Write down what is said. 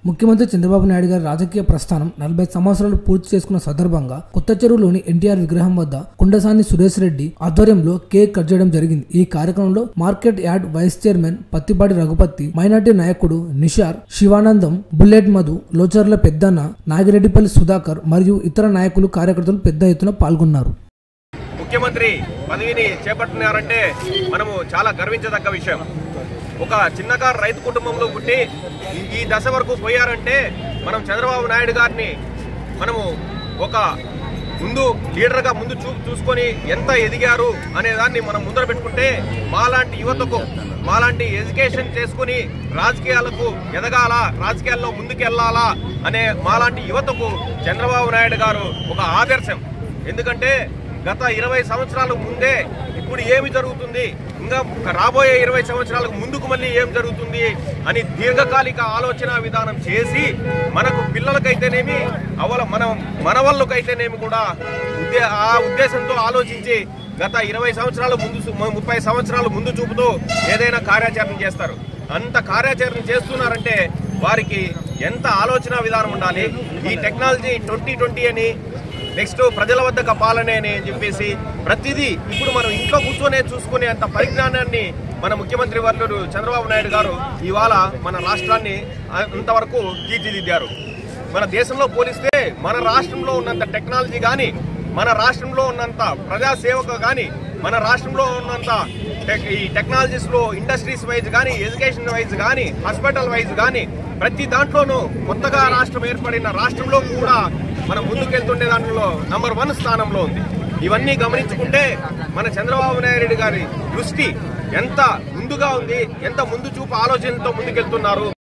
ముఖ్యమంత్రి చంద్రబాబు నాయుడు గారి రాజకీయ ప్రస్థానం నలభై సంవత్సరాలు పూర్తి చేసుకున్న సందర్భంగా కొత్త చెరువులోని ఎన్టీఆర్ విగ్రహం వద్ద కుండసాని సురేష్ రెడ్డి ఆధ్వర్యంలో కేక్ కట్ చేయడం జరిగింది ఈ కార్యక్రమంలో market yard vice chairman Pattipati Raghupati minority నాయకుడు నిషార్ శివానందం బుల్లెట్ మధు లోచర్ల పెద్దన్న నాగిరెడ్డిపల్లి సుధాకర్ మరియు ఇతర నాయకులు కార్యకర్తలు పెద్ద ఎత్తున పాల్గొన్నారు ముఖ్యమంత్రి పదవిని చేపట్టినారంటే మనము చాలా గర్వించదగ్గ విషయం ఒక చిన్నకారు రైతు కుటుంబంలో పుట్టి ఈ- ఈ దశ వరకు పోయారంటే మనం చంద్రబాబు నాయుడు గారిని మనము ఒక ముందు లీడర్గా ముందు చూ చూసుకొని ఎంత ఎదిగారు అనే దాన్ని మనం ముందర పెట్టుకుంటే మాలాంటి యువతకు మాలాంటి ఎడ్యుకేషన్ చేసుకుని రాజకీయాలకు ఎదగాల రాజకీయాల్లో ముందుకెళ్లాలా అనే మాలాంటి యువతకు చంద్రబాబు నాయుడు గారు ఒక ఆదర్శం ఎందుకంటే గత ఇరవై సంవత్సరాల ముందే ఇప్పుడు ఏమి జరుగుతుంది ఇంకా రాబోయే ఇరవై సంవత్సరాలకు ముందుకు మళ్ళీ ఏం జరుగుతుంది అని దీర్ఘకాలిక ఆలోచన విధానం చేసి మనకు పిల్లలకైతేనేమి అవల మనం మనవళ్ళకైతేనేమి కూడా ఉద్దే ఆ ఉద్దేశంతో ఆలోచించి గత ఇరవై సంవత్సరాల ముందు చూ- ముప్పై సంవత్సరాల ముందు చూపుతూ ఏదైనా కార్యాచరణ చేస్తారు అంత కార్యాచరణ చేస్తున్నారంటే వారికి ఎంత ఆలోచన విధానం ఉండాలి ఈ టెక్నాలజీ ట్వంటీ ట్వంటీ అని నెక్స్ట్ ప్రజల వద్దకు పాలనే అని చెప్పేసి ప్రతిదీ ఇప్పుడు మనం ఇంట్లో కూర్చొనే చూసుకునే అంత పరిజ్ఞానాన్ని మన ముఖ్యమంత్రి వర్యుడు చంద్రబాబు నాయుడు గారు ఇవాళ మన రాష్ట్రాన్ని అంతవరకు తీర్చిదిద్దారు మన దేశంలో పోలిస్తే మన రాష్ట్రంలో ఉన్నంత టెక్నాలజీ కానీ మన రాష్ట్రంలో ఉన్నంత ప్రజాసేవకు కానీ మన రాష్ట్రంలో ఉన్నంత టెక్- ఈ టెక్నాలజీస్ లో ఇండస్ట్రీస్ వైజ్ కానీ ఎడ్యుకేషన్ వైజ్ కానీ హాస్పిటల్ వైజ్ కానీ ప్రతి దాంట్లోనూ కొత్తగా రాష్ట్రం ఏర్పడిన రాష్ట్రంలో కూడా మనం ముందుకెళ్తుండే దాంట్లో నంబర్ వన్ స్థానంలో ఉంది ఇవన్నీ గమనించుకుంటే మన చంద్రబాబు నాయుడు గారి దృష్టి ఎంత ముందుగా ఉంది ఎంత ముందు చూపు ఆలోచనతో ముందుకెళ్తున్నారు